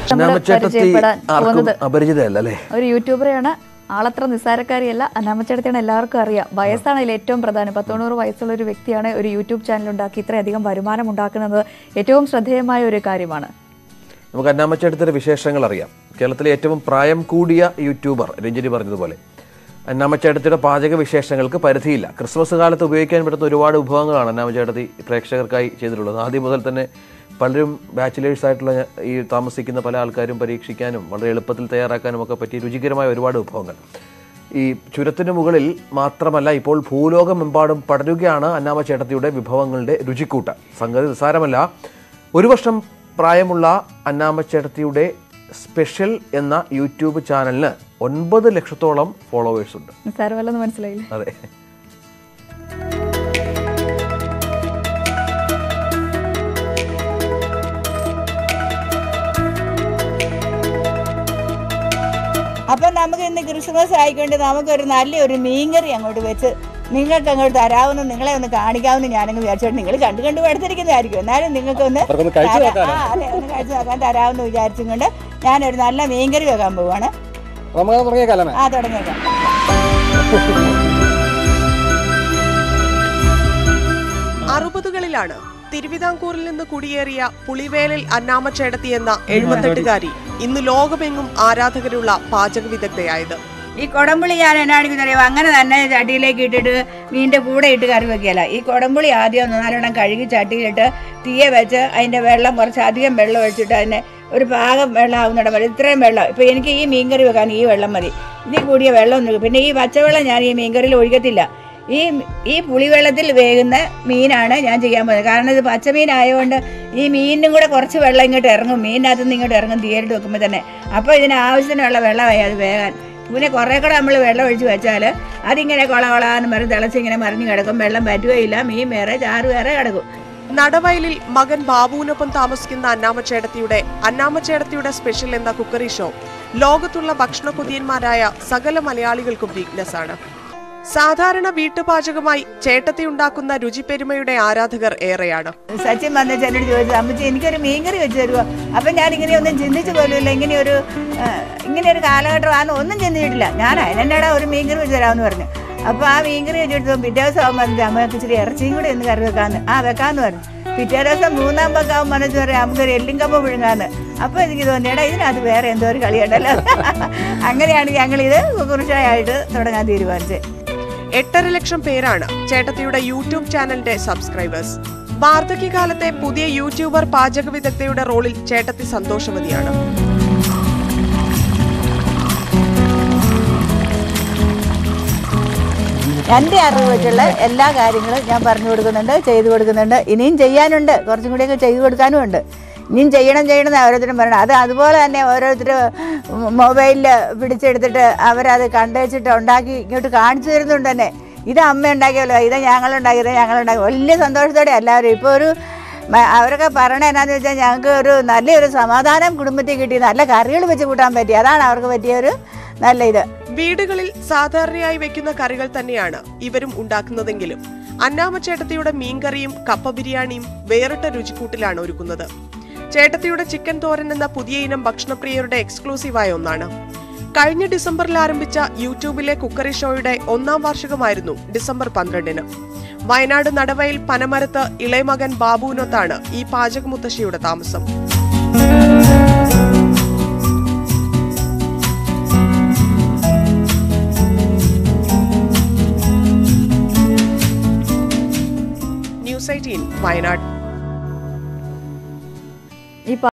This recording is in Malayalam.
നമ്മൾ അന്നാമച്ചേട്ടത്തി പരിചയപ്പെടാൻ ആർക്കും പോകുന്നത് അപരിചിതമല്ല അല്ലേ ഒരു യൂട്യൂബറെയാണ് ആളത്ര നിസ്സാരക്കാരിയല്ല അന്നാമച്ചേടത്തെയാണ് എല്ലാവർക്കും അറിയാം വയസ്സാണ് ഇതിൽ ഏറ്റവും പ്രധാനം പത്തൊണ്ണൂറ് വയസ്സുള്ള ഒരു വ്യക്തിയാണ് ഒരു യൂട്യൂബ് ചാനൽ ഉണ്ടാക്കി ഇത്രയധികം വരുമാനം ഉണ്ടാക്കുന്നത് ഏറ്റവും ശ്രദ്ധേയമായ ഒരു കാര്യമാണ് നമുക്ക് അന്നാമച്ചേട്ടത്തിന്റെ വിശേഷങ്ങൾ അറിയാം കേരളത്തിലെ ഏറ്റവും പ്രായം കൂടിയ യൂട്യൂബർ രഞ്ജിനി പറഞ്ഞതുപോലെ അന്നാമച്ചേട്ടത്തിയുടെ പാചക വിശേഷങ്ങൾക്ക് പരിധിയില്ല ക്രിസ്മസ് കാലത്ത് ഉപയോഗിക്കാൻ പറ്റുന്ന ഒരുപാട് വിഭവങ്ങളാണ് അന്നാമച്ചേട്ടത്തി പ്രേക്ഷകർക്കായി ചെയ്തിട്ടുള്ളത് ആദ്യം മുതൽ തന്നെ പലരും ബാച്ചിലേഴ്സ് ആയിട്ടുള്ള ഈ താമസിക്കുന്ന പല ആൾക്കാരും പരീക്ഷിക്കാനും വളരെ എളുപ്പത്തിൽ തയ്യാറാക്കാനും ഒക്കെ പറ്റിയ രുചികരമായ ഒരുപാട് വിഭവങ്ങൾ ഈ ചുരത്തിന് മുകളിൽ മാത്രമല്ല ഇപ്പോൾ ഭൂലോകമെമ്പാടും പടരുകയാണ് അന്നാമ ചേട്ടത്തിയുടെ വിഭവങ്ങളുടെ രുചിക്കൂട്ട സംഗതി നിസ്സാരമല്ല ഒരു വർഷം പ്രായമുള്ള അന്നാമ ചേട്ടത്തിയുടെ സ്പെഷ്യൽ എന്ന യൂട്യൂബ് ചാനലിന് ഒൻപത് ലക്ഷത്തോളം ഫോളോവേഴ്സ് ഉണ്ട് നിസ്സാരമല്ലെന്ന് മനസ്സിലായില്ലേ അതെ അപ്പം നമുക്ക് ഇന്ന് ക്രിസ്മസ് ആയിക്കൊണ്ട് നമുക്കൊരു നല്ലൊരു മീൻകറി അങ്ങോട്ട് വെച്ച് നിങ്ങൾക്ക് അങ്ങോട്ട് തരാമെന്ന് നിങ്ങളെ ഒന്ന് കാണിക്കാമെന്ന് ഞാനങ്ങ് വിചാരിച്ചോട്ട് നിങ്ങൾ കണ്ടു കണ്ടു പഠിച്ചിരിക്കുന്നതായിരിക്കും എന്നാലും നിങ്ങൾക്ക് ഒന്ന് തരാ- ആ, അതെ ഒന്ന് കഴിച്ചു നോക്കാൻ തരാമെന്ന് വിചാരിച്ചും കൊണ്ട് ഞാനൊരു നല്ല മീൻകറി വെക്കാൻ പോവാണ് നമുക്ക് തുടങ്ങിയ കാലമേ ആ തുടങ്ങിയേക്കാം അറുപതുകളിലാണ് തിരുവിതാംകൂറിൽ നിന്ന് കുടിയേറിയ പുളിവേലിൽ അന്നാമച്ചേടത്തി എന്ന എഴുപത്തെട്ടുകാരി ഇന്ന് ലോകമെങ്ങും ആരാധകരുള്ള പാചക വിദഗ്ധയായത് ഈ കുടംപുളി ഞാൻ എന്നാണെന്ന് അറിയാം അങ്ങനെ തന്നെ ചട്ടിയിലേക്ക് ഇട്ടിട്ട് മീനിന്റെ കൂടെ ഇട്ട് കറി വെക്കുകയല്ല ഈ കുടംപുളി ആദ്യം ഒന്ന് നല്ലോണം കഴുകി ചട്ടിയിലിട്ട് തീയെ വെച്ച് അതിന്റെ വെള്ളം കുറച്ച് അധികം വെള്ളം ഒഴിച്ചിട്ട് അതിനെ ഒരു പാകം വെള്ളം ആവുന്നിടം വരെ ഇത്രയും വെള്ളം ഇപ്പൊ എനിക്ക് ഈ മീൻകറി വെക്കാൻ ഈ വെള്ളം മതി ഇതിൽ കൂടിയ വെള്ളം ഒന്നും പിന്നെ ഈ പച്ചവെള്ളം ഞാൻ ഈ മീൻകറിയിൽ ഒഴിക്കത്തില്ല ഈ ഈ പുളിവെള്ളത്തിൽ വേകുന്ന മീനാണ് ഞാൻ ചെയ്യാൻ പോകുന്നത് കാരണം ഇത് പച്ചമീൻ ആയതുകൊണ്ട് ഈ മീനിനും കൂടെ കുറച്ച് വെള്ളം ഇങ്ങോട്ട് ഇറങ്ങും മീനിനകത്ത് നിന്ന് ഇങ്ങോട്ട് ഇറങ്ങും തീയലിട്ട് വെക്കുമ്പോൾ തന്നെ അപ്പോൾ ഇതിന് ആവശ്യത്തിനുള്ള വെള്ളമായി അത് വേകാൻ പിന്നെ കുറേ കൂടെ നമ്മൾ വെള്ളം ഒഴിച്ച് വെച്ചാൽ അതിങ്ങനെ കൊള കൊളാന്ന് മരം തിളച്ച് ഇങ്ങനെ മറിഞ്ഞ് കിടക്കും വെള്ളം പറ്റുകയില്ല മീൻ വേറെ ചാറ് വേറെ കിടക്കും നടവയലിൽ മകൻ ബാബുവിനൊപ്പം താമസിക്കുന്ന അന്നാമച്ചേടത്തിയുടെ അന്നാമച്ചേടത്തിയുടെ സ്പെഷ്യൽ എന്ന കുക്കറി ഷോ ലോകത്തുള്ള ഭക്ഷണ കൊതിയന്മാരായ സകല മലയാളികൾക്കും വീക്ക്നെസ് ആണ് സാധാരണ വീട്ടുപാചകമായി ചേട്ടത്തി ഉണ്ടാക്കുന്ന രുചിപ്പെരുമയുടെ ആരാധകർ ഏറെയാണ് സച്ചിൻ വന്ന എന്നോട് ചോദിച്ചു അമ്മച്ചി എനിക്കൊരു മീൻകറി വെച്ച് തരുമോ അപ്പം ഞാൻ ഇങ്ങനെ ഒന്നും ചിന്തിച്ചു പോലുമില്ല ഇങ്ങനെ ഒരു ആ, ഇങ്ങനെ ഒരു കാലഘട്ടമാണ് ഒന്നും ചിന്തിച്ചിട്ടില്ല ഞാൻ അതിനെന്നാടാ ഒരു മീൻകറി വെച്ച് തരാമെന്ന് പറഞ്ഞു അപ്പോൾ ആ മീൻകറി വെച്ചെടുത്തു പിറ്റേ ദിവസം ആകുമ്പോൾ പറഞ്ഞു അമ്മക്ക് ഇച്ചിരി ഇറച്ചിയും കൂടി ഒന്ന് കറി വെക്കാമെന്ന് ആ വെക്കാമെന്ന് പറഞ്ഞു പിറ്റേ ദിവസം മൂന്നാം പക്കാവും മനസ്സ് പറയാം നമുക്കൊരു എല്ലും കപ്പ പുഴുങ്ങാന്ന് അപ്പോൾ എനിക്ക് തോന്നി എടാ ഇതിനകത്ത് വേറെ എന്തോ ഒരു കളിയുണ്ടല്ലോ അങ്ങനെയാണ് ഞങ്ങളിത് കുറിച്ചായിട്ട് തുടങ്ങാൻ തീരുമാനിച്ചത് എട്ടര ലക്ഷം പേരാണ് ചേട്ടത്തിയുടെ യൂട്യൂബ് ചാനലിന്റെ സബ്സ്ക്രൈബേഴ്സ് വാർദ്ധക്യകാലത്തെ പുതിയ യൂട്യൂബർ പാചക വിദഗ്ധയുടെ റോളിൽ ചേട്ടത്തി സന്തോഷവതിയാണ് എൻ്റെ അറിവ് വെച്ചുള്ള എല്ലാ കാര്യങ്ങളും ഞാൻ പറഞ്ഞു കൊടുക്കുന്നുണ്ട് ചെയ്തു കൊടുക്കുന്നുണ്ട് ഇനിയും ചെയ്യാനുണ്ട് കുറച്ചും കൂടിയൊക്കെ ചെയ്തു കൊടുക്കാനും ഉണ്ട് ഇനിയും ചെയ്യണം ചെയ്യണം എന്ന് ഓരോരുത്തരും പറയണം അത് അതുപോലെ തന്നെ ഓരോരുത്തർ മൊബൈലിൽ പിടിച്ചെടുത്തിട്ട് അവരത് കണ്ടുവച്ചിട്ട് ഉണ്ടാക്കി ഇങ്ങോട്ട് കാണിച്ചു തരുന്നുണ്ട് തന്നെ ഇത് അമ്മ ഉണ്ടാക്കിയല്ലോ ഇത് ഞങ്ങളുണ്ടാക്കി ഇത് ഞങ്ങളുണ്ടാക്കി വലിയ സന്തോഷത്തോടെ എല്ലാവരും ഇപ്പോൾ ഒരു മ- അവരൊക്കെ പറയണത് എന്നാന്ന് വെച്ചാൽ ഞങ്ങൾക്ക് ഒരു നല്ലൊരു സമാധാനം കുടുംബത്തിൽ കിട്ടി നല്ല കറികൾ വെച്ച് കൂട്ടാൻ പറ്റി അതാണ് അവർക്ക് പറ്റിയ ഒരു നല്ല ഇത് വീടുകളിൽ സാധാരണയായി വെക്കുന്ന കറികൾ തന്നെയാണ് ഇവരും ഉണ്ടാക്കുന്നതെങ്കിലും അന്നാമ ചേട്ടത്തിയുടെ മീൻകറിയും കപ്പ ബിരിയാണിയും വേറിട്ട രുചിക്കൂട്ടിലാണ് ഒരുക്കുന്നത് ചേട്ടത്തിയുടെ ചിക്കൻ തോരൻ എന്ന പുതിയ ഇനം ഭക്ഷണപ്രിയരുടെ എക്സ്ക്ലൂസീവായ ഒന്നാണ് കഴിഞ്ഞ ഡിസംബറിൽ ആരംഭിച്ച യൂട്യൂബിലെ കുക്കറി ഷോയുടെ ഒന്നാം വാർഷികമായിരുന്നു ഡിസംബർ പന്ത്രണ്ടിന് വയനാട് നടവയിൽ പനമരത്ത് ഇളയമകൻ ബാബുവിനൊത്താണ് ഈ പാചകമുത്തശ്ശിയുടെ താമസം ന്യൂസ് എയ്റ്റീൻ വയനാട് ഈ